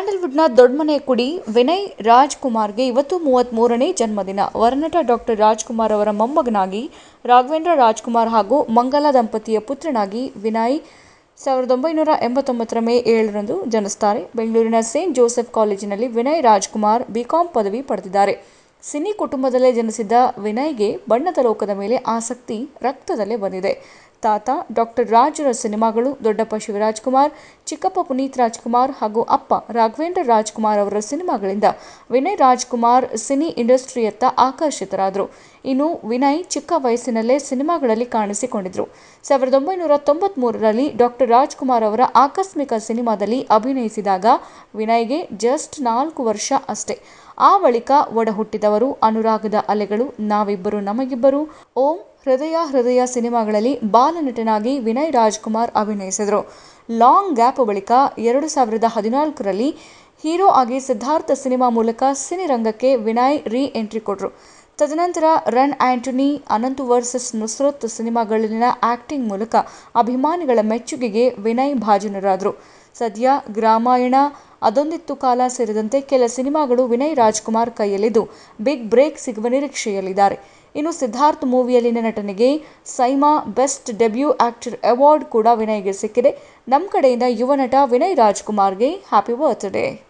ಸ್ಯಾಂಡಲ್ವುಡ್ನ ದೊಡ್ಡಮನೆ ಕುಡಿ ವಿನಯ್ ರಾಜ್ಕುಮಾರ್ಗೆ ಇವತ್ತು ಮೂವತ್ತ್ಮೂರನೇ ಜನ್ಮದಿನ ವರನಟ ಡಾಕ್ಟರ್ ರಾಜ್ಕುಮಾರ್ ಅವರ ಮೊಮ್ಮಗನಾಗಿ ರಾಘವೇಂದ್ರ ರಾಜ್ಕುಮಾರ್ ಹಾಗೂ ಮಂಗಲ ದಂಪತಿಯ ಪುತ್ರನಾಗಿ ವಿನಯ್ ಸಾವಿರದ ಒಂಬೈನೂರ ಎಂಬತ್ತೊಂಬತ್ತರ ಮೇ ಏಳರಂದು ಜನಿಸ್ತಾರೆ ಬೆಂಗಳೂರಿನ ಸೇಂಟ್ ಜೋಸೆಫ್ ಕಾಲೇಜಿನಲ್ಲಿ ವಿನಯ್ ರಾಜ್ಕುಮಾರ್ ಬಿಕಾಂ ಪದವಿ ಪಡೆದಿದ್ದಾರೆ ಸಿನಿ ಕುಟುಂಬದಲ್ಲೇ ಜನಿಸಿದ್ದ ವಿನಯ್ಗೆ ಬಣ್ಣದ ಲೋಕದ ಮೇಲೆ ಆಸಕ್ತಿ ರಕ್ತದಲ್ಲೇ ಬಂದಿದೆ ತಾತ ಡಾಕ್ಟರ್ ರಾಜ್ರ ಸಿನಿಮಾಗಳು ದೊಡ್ಡಪ್ಪ ಶಿವರಾಜ್ಕುಮಾರ್ ಚಿಕ್ಕಪ್ಪ ಪುನೀತ್ ರಾಜ್ಕುಮಾರ್ ಹಾಗೂ ಅಪ್ಪ ರಾಘವೇಂದ್ರ ರಾಜ್ಕುಮಾರ್ ಅವರ ಸಿನಿಮಾಗಳಿಂದ ವಿನಯ್ ರಾಜ್ಕುಮಾರ್ ಸಿನಿ ಇಂಡಸ್ಟ್ರಿಯತ್ತ ಆಕರ್ಷಿತರಾದರು ಇನ್ನು ವಿನಯ್ ಚಿಕ್ಕ ವಯಸ್ಸಿನಲ್ಲೇ ಸಿನಿಮಾಗಳಲ್ಲಿ ಕಾಣಿಸಿಕೊಂಡಿದ್ರು ಸಾವಿರದ ಒಂಬೈನೂರ ತೊಂಬತ್ಮೂರರಲ್ಲಿ ಡಾಕ್ಟರ್ ರಾಜ್ಕುಮಾರ್ ಅವರ ಆಕಸ್ಮಿಕ ಸಿನಿಮಾದಲ್ಲಿ ಅಭಿನಯಿಸಿದಾಗ ವಿನಯ್ಗೆ ಜಸ್ಟ್ ನಾಲ್ಕು ವರ್ಷ ಅಷ್ಟೇ ಆ ಬಳಿಕ ಒಡ ಹುಟ್ಟಿದವರು ಅನುರಾಗದ ಅಲೆಗಳು ನಾವಿಬ್ಬರು ನಮಗಿಬ್ಬರು ಓಂ ಹೃದಯ ಹೃದಯ ಸಿನಿಮಾಗಳಲ್ಲಿ ಬಾಲನಟನಾಗಿ ವಿನಯ್ ರಾಜ್ಕುಮಾರ್ ಅಭಿನಯಿಸಿದರು ಲಾಂಗ್ ಗ್ಯಾಪ್ ಬಳಿಕ ಎರಡು ಸಾವಿರದ ಹದಿನಾಲ್ಕರಲ್ಲಿ ಹೀರೋ ಆಗಿ ಸಿದ್ಧಾರ್ಥ ಸಿನಿಮಾ ಮೂಲಕ ಸಿನಿರಂಗಕ್ಕೆ ವಿನಯ್ ರೀ ಎಂಟ್ರಿ ಕೊಟ್ಟರು ತದನಂತರ run Antony Ananthu versus Nusrath ಸಿನಿಮಾಗಳಲ್ಲಿನ ಆಕ್ಟಿಂಗ್ ಮೂಲಕ ಅಭಿಮಾನಿಗಳ ಮೆಚ್ಚುಗೆಗೆ ವಿನಯ್ ಭಾಜನರಾದರು ಸದ್ಯ ಗ್ರಾಮಾಯಣ ಅದೊಂದಿತ್ತು ಕಾಲ ಸೇರಿದಂತೆ ಕೆಲ ಸಿನಿಮಾಗಳು ವಿನಯ್ ರಾಜ್ಕುಮಾರ್ ಕೈಯಲ್ಲಿದ್ದು ಬಿಗ್ ಬ್ರೇಕ್ ಸಿಗುವ ನಿರೀಕ್ಷೆಯಲ್ಲಿದ್ದಾರೆ ಇನ್ನು ಸಿದ್ಧಾರ್ಥ್ ಮೂವಿಯಲ್ಲಿನ ನಟನೆಗೆ SIIMA best debut actor award ಕೂಡ ವಿನಯ್ಗೆ ಸಿಕ್ಕಿದೆ ನಮ್ಮ ಕಡೆಯಿಂದ ಯುವ ನಟ ವಿನಯ್ ರಾಜ್ಕುಮಾರ್ಗೆ ಹ್ಯಾಪಿ ಬರ್ತ್ಡೇ